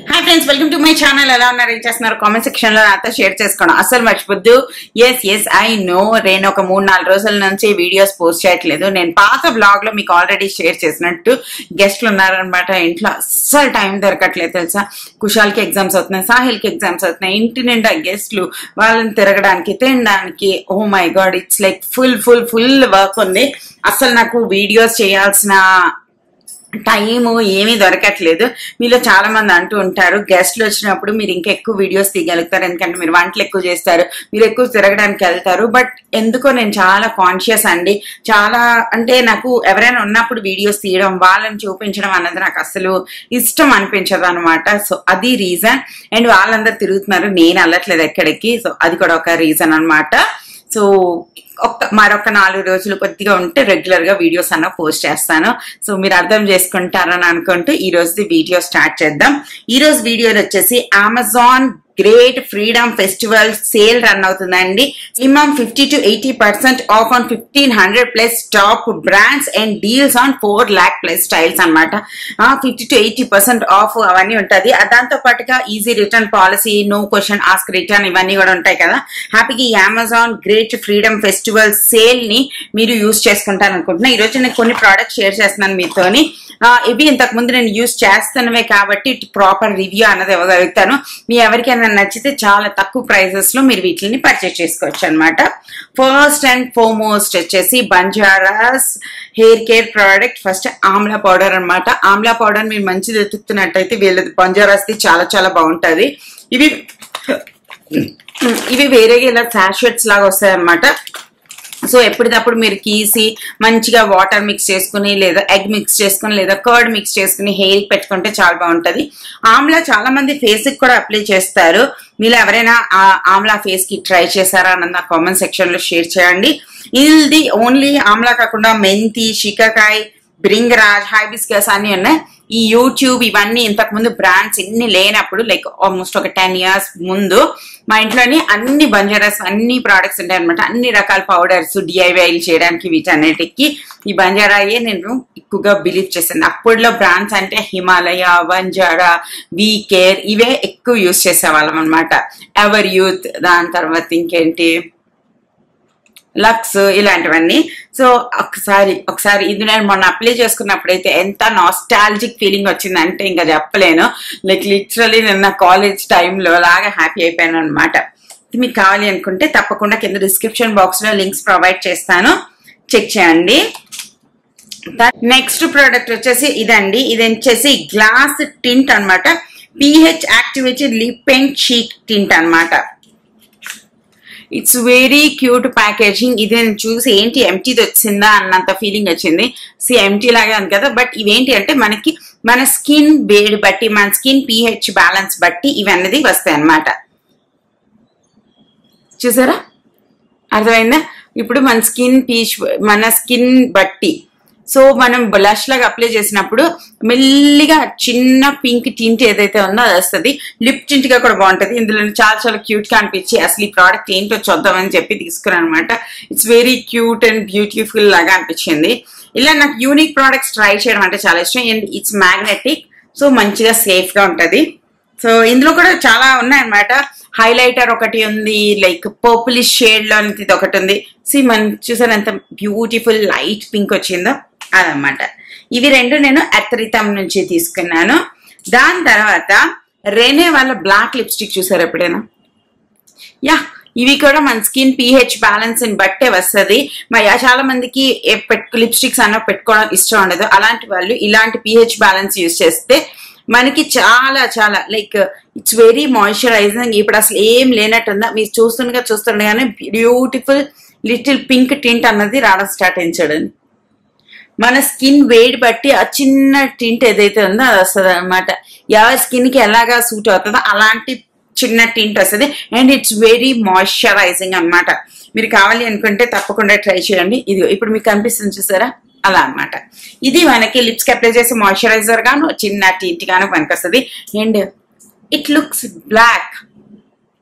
hi friends welcome to my channel ఎలా ఉన్నారు ఏం చేస్తున్నారు కామెంట్ సెక్షన్ లో నాతో షేర్ చేసుకోండి అసలు మర్చిపోద్దు ఎస్ ఎస్ ఐ నో నేను ఒక మూడు నాలుగు రోజుల నుంచి వీడియోస్ పోస్ట్ చేయట్లేదు నేను పాత బ్లాగ్ లో మీకు ఆల్రెడీ షేర్ చేసినట్టు గెస్ట్లు ఉన్నారనమాట ఇంట్లో అస్సలు టైం దొరకట్లేదు తెలుసా కుషాల్కి ఎగ్జామ్స్ అవుతున్నాయి సాహిల్కి ఎగ్జామ్స్ అవుతున్నాయి ఇంటి నిండా గెస్ట్లు వాళ్ళని తిరగడానికి తినడానికి oh my god it's like full full full work ఉంది అసలు నాకు వీడియోస్ చేయాల్సిన టైము ఏమీ దొరకట్లేదు మీలో చాలా మంది అంటూ ఉంటారు గెస్ట్లు వచ్చినప్పుడు మీరు ఇంకా ఎక్కువ వీడియోస్ తీయగలుగుతారు ఎందుకంటే మీరు వంటలు ఎక్కువ చేస్తారు మీరు ఎక్కువ తిరగడానికి వెళ్తారు బట్ ఎందుకో నేను చాలా కాన్షియస్ అండి చాలా అంటే నాకు ఎవరైనా ఉన్నప్పుడు వీడియోస్ తీయడం వాళ్ళని చూపించడం అన్నది నాకు అసలు ఇష్టం అనిపించదు అనమాట సో అది రీజన్ అండ్ వాళ్ళందరూ తిరుగుతున్నారు నేను వెళ్ళట్లేదు ఎక్కడికి సో అది కూడా ఒక రీజన్ అన్నమాట సో ఒక్క మరొక నాలుగు రోజులు కొద్దిగా ఉంటే రెగ్యులర్ గా వీడియోస్ అన్న పోస్ట్ చేస్తాను సో మీరు అర్థం చేసుకుంటారని అనుకుంటూ ఈ రోజు వీడియో స్టార్ట్ చేద్దాం ఈ రోజు వీడియోలో వచ్చేసి Amazon great freedom festival sale run అవుతుందండి minimum fifty to eighty percent off on fifteen hundred plus top brands and deals on four lakh plus styles అనమాట fifty to eighty percent off అవన్నీ ఉంటుంది దాంతో పాటుగా easy return policy no question ask return ఇవన్నీ కూడా ఉంటాయి కదా హ్యాపీగా ఈ Amazon great freedom festival sale ని మీరు యూస్ చేసుకుంటారు అనుకుంటున్నా ఈ రోజు నేను కొన్ని ప్రోడక్ట్స్ షేర్ చేస్తున్నాను మీతోని ఆ, ఇవి ఇంతకు ముందు నేను యూస్ చేస్తున్నవే కాబట్టి ప్రాపర్ రివ్యూ అన్నది ఇవ్వగలుగుతాను మీ ఎవరికైనా నచ్చితే చాలా తక్కువ ప్రైజెస్ లో మీరు వీటిని పర్చేస్ చేసుకోవచ్చు అనమాట ఫస్ట్ అండ్ ఫోమోస్ట్ వచ్చేసి Banjaras hair care product first amla powder అన్నమాట ఆమ్లా పౌడర్ మీరు మంచిది ఎత్తుకుతున్నట్టయితే వీళ్ళది బంజారాస్ది చాలా చాలా బాగుంటది ఇవి ఇవి వేరేగా ఇలా శాషెట్స్ లాగా వస్తాయి అన్నమాట సో ఎప్పటికప్పుడు మీరు కీసి మంచిగా వాటర్ మిక్స్ చేసుకుని లేదా ఎగ్ మిక్స్ చేసుకుని లేదా కర్డ్ మిక్స్ చేసుకుని హెయిర్ పెట్టుకుంటే చాలా బాగుంటది ఆమ్లా చాలా మంది ఫేస్ కి కూడా అప్లై చేస్తారు మీరు ఎవరైనా ఆ ఆమ్లా ఫేస్ కి ట్రై చేశారా అన్న కామెంట్ సెక్షన్ లో షేర్ చేయండి ఇది ఓన్లీ ఆమ్లా కాకుండా మెంతి షికాకాయ్ బ్రింగ్ రాజ్ హైబిస్కస్ అన్ని ఉన్నాయి ఈ యూట్యూబ్ ఇవన్నీ ఇంతకు ముందు బ్రాండ్స్ ఎన్ని లేనప్పుడు లైక్ ఆల్మోస్ట్ ఒక టెన్ ఇయర్స్ ముందు మా ఇంట్లోని అన్ని బంజారాస్ అన్ని ప్రోడక్ట్స్ ఉంటాయి అనమాట అన్ని రకాల పౌడర్స్ డిఐవైలు చేయడానికి వీటన్నిటికి ఈ బంజారాయే నేను ఎక్కువగా బిలీవ్ చేశాను అప్పట్లో బ్రాండ్స్ అంటే హిమాలయ బంజారా వీ కేర్ ఇవే ఎక్కువ యూస్ చేసేవాళ్ళం అనమాట ఎవర్ యూత్ దాని తర్వాత ఇంకేంటి లక్స్ ఇలాంటివన్నీ సో ఒకసారి ఒకసారి ఇది నేను మొన్న అప్లై చేసుకున్నప్పుడైతే ఎంత నాస్టాలజిక్ ఫీలింగ్ వచ్చిందంటే ఇంకా చెప్పలేను లైక్ లిటరలీ నేను నా కాలేజ్ టైంలో లాగా హ్యాపీ అయిపోయాను అనమాట ఇది మీకు కావాలి అనుకుంటే తప్పకుండా కింద డిస్క్రిప్షన్ బాక్స్ లో లింక్స్ ప్రొవైడ్ చేస్తాను చెక్ చేయండి నెక్స్ట్ ప్రోడక్ట్ వచ్చేసి ఇదండి ఇది వచ్చేసి గ్లాస్ టింట్ అన్నమాట pH activated lip and cheek tint అన్నమాట ఇట్స్ వెరీ క్యూట్ ప్యాకేజింగ్ ఇది నేను చూసి ఏంటి ఎంటీది వచ్చిందా అన్నంత ఫీలింగ్ వచ్చింది సి ఎంటీ లాగే ఉంది కదా బట్ ఇవేంటి అంటే మనకి మన స్కిన్ వేడి బట్టి మన స్కిన్ పిహెచ్ బ్యాలెన్స్ బట్టి ఇవన్నది వస్తాయి అన్నమాట చూసారా అర్థమైందా ఇప్పుడు మన స్కిన్ పీచ్ మన స్కిన్ బట్టి సో మనం బ్లష్ లాగా అప్లై చేసినప్పుడు మెల్లిగా చిన్న పింక్ టింట్ ఏదైతే ఉందో అది వస్తుంది లిప్ టింట్ గా కూడా బాగుంటది ఇందులో చాలా చాలా క్యూట్ గా అనిపించి అసలు ఈ ప్రోడక్ట్ ఏంటో చూద్దామని చెప్పి తీసుకున్నాను అనమాట it's very cute and beautiful లాగా అనిపించింది ఇలా నాకు యూనిక్ ప్రోడక్ట్స్ ట్రై చేయడం అంటే చాలా ఇష్టం అండ్ ఇట్స్ మ్యాగ్నెటిక్ సో మంచిగా సేఫ్ గా ఉంటది సో ఇందులో కూడా చాలా ఉన్నాయన్నమాట హైలైటర్ ఒకటి ఉంది లైక్ పర్పులిష్ షేడ్ లో ఇది ఒకటి ఉంది సి మనం చూసారు ఎంత బ్యూటిఫుల్ లైట్ పింక్ వచ్చిందో అదనమాట ఇవి రెండు నేను అత్రితం నుంచి తీసుకున్నాను దాని తర్వాత రెనే వాళ్ళ బ్లాక్ లిప్స్టిక్ చూసారు ఎప్పుడైనా యా ఇవి కూడా మన స్కిన్ పిహెచ్ బ్యాలెన్స్ ని బట్టే వస్తుంది మరి చాలా మందికి లిప్స్టిక్స్ అన్న పెట్టుకోవడం ఇష్టం ఉండదు అలాంటి వాళ్ళు ఇలాంటి పిహెచ్ బ్యాలెన్స్ యూజ్ చేస్తే మనకి చాలా చాలా లైక్ ఇట్స్ వెరీ మాయిశ్చరైజింగ్ ఇప్పుడు అసలు ఏం లేనట్టుందా మీరు చూస్తుండగా చూస్తుండగానే బ్యూటిఫుల్ లిటిల్ పింక్ టింట్ అన్నది రావడం స్టార్ట్ అయింది చూడండి మన స్కిన్ వేడి బట్టి ఆ చిన్న టింట్ ఏదైతే ఉందో అది వస్తుంది అనమాట ఎవరి స్కిన్ కి ఎలాగా సూట్ అవుతుందో అలాంటి చిన్న టింట్ వస్తుంది అండ్ ఇట్స్ వెరీ మాయిశ్చరైజింగ్ అన్నమాట మీరు కావాలి అనుకుంటే తప్పకుండా ట్రై చేయండి ఇది ఇప్పుడు మీకు కనిపిస్తుంది చూసారా అలా అన్నమాట ఇది మనకి లిప్స్ కి అప్లై చేసే మాయిశ్చరైజర్ గాను చిన్న టింట్ గాను పనికొస్తుంది అండ్ ఇట్ లుక్స్ బ్లాక్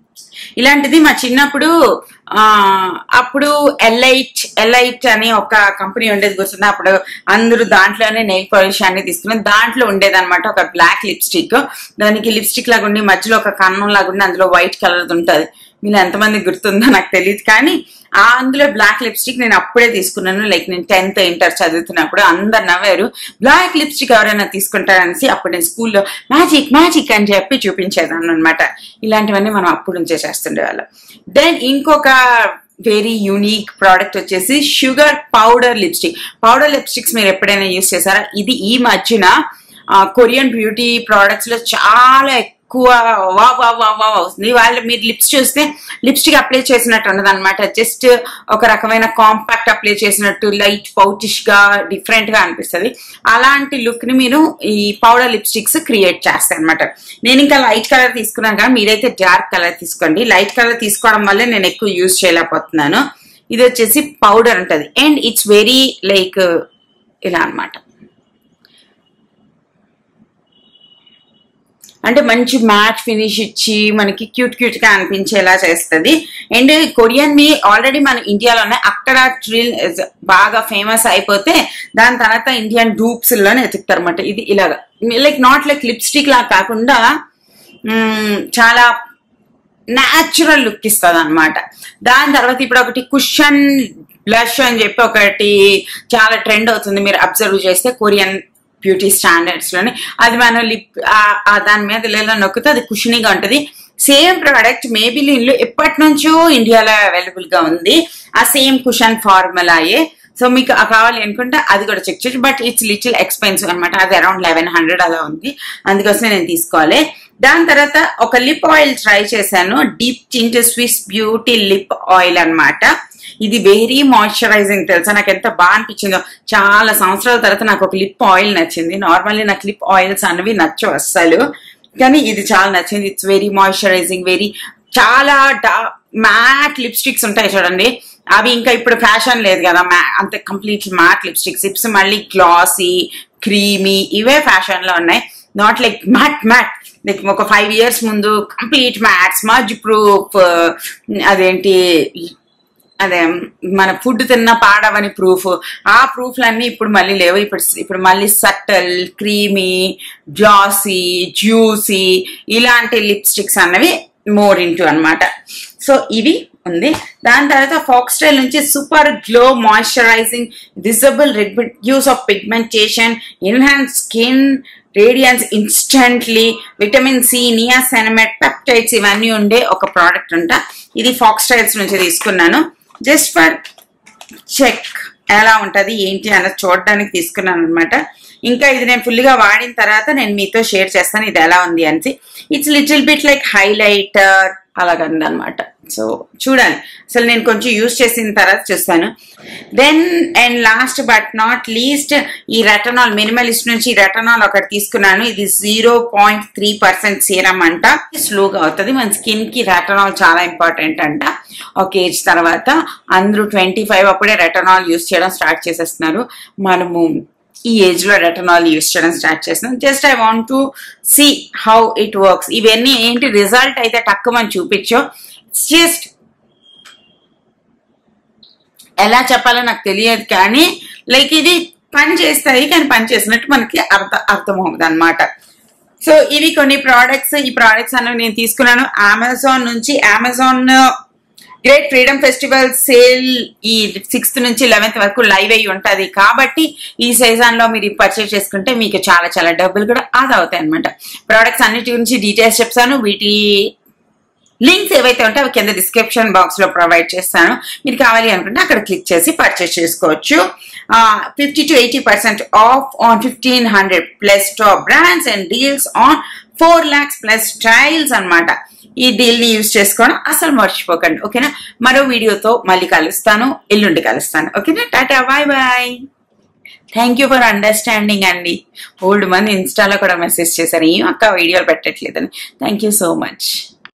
ఇలాంటిది మా చిన్నప్పుడు ఆ అప్పుడు ఎలైట్ ఎలైట్ అని ఒక కంపెనీ ఉండేది గుర్తుంది అప్పుడు అందరూ దాంట్లోనే నెయిల్ పాలిష్ అన్ని తీసుకున్నాం దాంట్లో ఉండేది అనమాట ఒక బ్లాక్ లిప్స్టిక్ దానికి లిప్స్టిక్ లాగా ఉండి మధ్యలో ఒక కన్నం లాగా ఉండి అందులో వైట్ కలర్ ఉంటుంది మీరు ఎంతమంది గుర్తుందో నాకు తెలియదు కానీ ఆ అందులో బ్లాక్ లిప్స్టిక్ నేను అప్పుడే తీసుకున్నాను లైక్ నేను టెన్త్ ఇంటర్ చదువుతున్నప్పుడు అందరు నవ్వారు బ్లాక్ లిప్స్టిక్ ఎవరైనా తీసుకుంటారనేసి అప్పుడు నేను స్కూల్లో మ్యాజిక్ మ్యాజిక్ అని చెప్పి చూపించేదాన్ని అనమాట ఇలాంటివన్నీ మనం అప్పుడు నుంచే చేస్తుండేవాళ్ళం దెన్ ఇంకొక వెరీ యూనిక్ ప్రోడక్ట్ వచ్చేసి sugar powder lipstick powder lipsticks మీరు ఎప్పుడైనా యూస్ చేశారా ఇది ఈ మధ్యన కొరియన్ బ్యూటీ ప్రోడక్ట్స్ లో చాలా ఎక్కువ వా వా వా వా వస్తుంది వాళ్ళు మీరు లిప్స్ చూస్తే లిప్స్టిక్ అప్లై చేసినట్టు ఉండదు అనమాట జస్ట్ ఒక రకమైన కాంపాక్ట్ అప్లై చేసినట్టు లైట్ పౌటిష్ గా డిఫరెంట్ గా అనిపిస్తుంది అలాంటి లుక్ ని మీరు ఈ పౌడర్ లిప్స్టిక్స్ క్రియేట్ చేస్తాయి అనమాట నేను ఇంకా లైట్ కలర్ తీసుకున్నాను కానీ మీరైతే డార్క్ కలర్ తీసుకోండి లైట్ కలర్ తీసుకోవడం వల్లే నేను ఎక్కువ యూజ్ చేయలేకపోతున్నాను ఇది వచ్చేసి పౌడర్ ఉంటుంది అండ్ ఇట్స్ వెరీ లైక్ ఇలా అన్నమాట అంటే మంచి మ్యాట్ ఫినిష్ ఇచ్చి మనకి క్యూట్ క్యూట్ గా అనిపించేలా చేస్తుంది అండ్ కొరియన్ ని ఆల్రెడీ మన ఇండియాలోనే అక్కడ ట్రిల్ బాగా ఫేమస్ అయిపోతే దాని తర్వాత ఇండియన్ డూప్స్ లోనే ఎతుకుతారు అనమాట ఇది ఇలాగా లైక్ నాట్ లైక్ లిప్స్టిక్ లా కాకుండా మ్మ్, చాలా న్యాచురల్ లుక్ ఇస్తుంది అనమాట దాని తర్వాత ఇప్పుడు ఒకటి కుషన్ బ్లష్ అని చెప్పి ఒకటి చాలా ట్రెండ్ అవుతుంది మీరు అబ్జర్వ్ చేస్తే కొరియన్ బ్యూటీ స్టాండర్డ్స్ లోని అది మనం లిప్ దాని మీద ఇలా నొక్కితే అది కుషనీగా ఉంటుంది సేమ్ ప్రోడక్ట్ మేబిలిన్ లో ఎప్పటి నుంచో ఇండియాలో అవైలబుల్ గా ఉంది ఆ సేమ్ కుషన్ ఫార్ములాయే సో మీకు ఆ కావాలి అనుకుంటే అది కూడా చెక్ చేయొచ్చు బట్ ఇట్స్ లిటిల్ ఎక్స్పెన్సివ్ అనమాట అది అరౌండ్ లెవెన్ హండ్రెడ్ అలా ఉంది అందుకోసమే నేను తీసుకోవాలి దాని తర్వాత ఒక లిప్ ఆయిల్ ట్రై చేశాను deep tint Swiss beauty lip oil అన్నమాట ఇది వెరీ మాయిశ్చరైజింగ్ తెలుసా నాకు ఎంత బాగా అనిపించిందో చాలా సంవత్సరాల తర్వాత నాకు ఒక లిప్ ఆయిల్ నచ్చింది నార్మల్లీ నాకు లిప్ ఆయిల్స్ అనేవి నచ్చవు అస్సలు కానీ ఇది చాలా నచ్చింది ఇట్స్ వెరీ మాయిశ్చరైజింగ్ వెరీ చాలా మ్యాట్ లిప్స్టిక్స్ ఉంటాయి చూడండి అవి ఇంకా ఇప్పుడు ఫ్యాషన్ లేదు కదా మ్యా అంత కంప్లీట్ మ్యాట్ లిప్స్టిక్స్ ఇప్స్ మళ్ళీ గ్లాసీ క్రీమీ ఇవే ఫ్యాషన్ లో ఉన్నాయి not like matte matte like ఒక ఫైవ్ ఇయర్స్ ముందు కంప్లీట్ మ్యాట్ స్మజ్ ప్రూఫ్ అదేంటి అదే మన ఫుడ్ తిన్న పాడవని ప్రూఫ్ ఆ ప్రూఫ్లన్నీ ఇప్పుడు మళ్ళీ లేవు ఇప్పుడు ఇప్పుడు మళ్ళీ సట్టల్ క్రీమీ గ్లాసీ జ్యూసీ ఇలాంటి లిప్స్టిక్స్ అన్నవి మోర్ ఇంటూ అన్నమాట సో ఇవి ఉంది దాని తర్వాత ఫాక్స్టైల్ నుంచి super glow moisturising visible reduce of pigmentation enhance skin radiance instantly vitamin C niacinamide peptides ఇవన్నీ ఉండే ఒక ప్రోడక్ట్ అంట ఇది ఫాక్స్టైల్స్ నుంచి తీసుకున్నాను జస్ట్ ఫర్ చెక్ ఎలా ఉంటది ఏంటి అన్నది చూడడానికి తీసుకున్నాను అనమాట ఇంకా ఇది నేను ఫుల్ గా వాడిన తర్వాత నేను మీతో షేర్ చేస్తాను ఇది ఎలా ఉంది అని it's little bit like highlighter అలాగంది అనమాట సో చూడాలి అసలు నేను కొంచెం యూజ్ చేసిన తర్వాత చూస్తాను then and last but not least ఈ రెటనాల్ మినిమలిస్ట్ నుంచి ఈ రెటనాల్ ఒకటి తీసుకున్నాను ఇది zero point three percent serum అంట స్లోగా అవుతుంది మన స్కిన్ కి రెటనాల్ చాలా ఇంపార్టెంట్ అంట ఒక ఏజ్ తర్వాత అందరూ ట్వంటీ ఫైవ్ అప్పుడే రెటనాల్ యూజ్ చేయడం స్టార్ట్ చేసేస్తున్నారు మనము ఈ ఏజ్ లో రెటనాల్ యూస్ చేయడం స్టార్ట్ చేస్తున్నాం just I want to see how it works ఇవన్నీ ఏంటి రిజల్ట్ అయితే తక్కువని చూపించో జస్ట్ ఎలా చెప్పాలో నాకు తెలియదు కానీ లైక్ ఇది పని చేస్తాయి కానీ పని చేసినట్టు మనకి అర్థం అర్థమవుతుంది అనమాట సో ఇవి కొన్ని ప్రోడక్ట్స్ ఈ ప్రోడక్ట్స్ అన్నవి నేను తీసుకున్నాను అమెజాన్ నుంచి Amazon great freedom festival sale ఈ సిక్స్త్ నుంచి లెవెన్త్ వరకు లైవ్ అయ్యి ఉంటది కాబట్టి ఈ సీజన్ లో మీరు పర్చేస్ చేసుకుంటే మీకు చాలా చాలా డబ్బులు కూడా ఆదా అవుతాయి అనమాట ప్రోడక్ట్స్ అన్నిటి గురించి డీటెయిల్స్ చెప్తాను వీటి లింక్స్ ఏవైతే ఉంటే అవి కింద డిస్క్రిప్షన్ బాక్స్ లో ప్రొవైడ్ చేస్తాను మీరు కావాలి అనుకుంటే అక్కడ క్లిక్ చేసి పర్చేస్ చేసుకోవచ్చు fifty to eighty percent off on fifteen hundred plus top brands and deals on four lakhs plus styles అన్నమాట ఈ డీల్ ని యూజ్ చేసుకోవడం అసలు మర్చిపోకండి ఓకేనా మరో వీడియోతో మళ్ళీ కలుస్తాను ఎల్లుండి కలుస్తాను ఓకేనా టాటా bye bye thank you for understanding అండి ఓల్డ్ మంది ఇన్స్టాలో కూడా మెసేజ్ చేశారు ఏం అక్క వీడియోలు పెట్టట్లేదని థ్యాంక్ యూ సో మచ్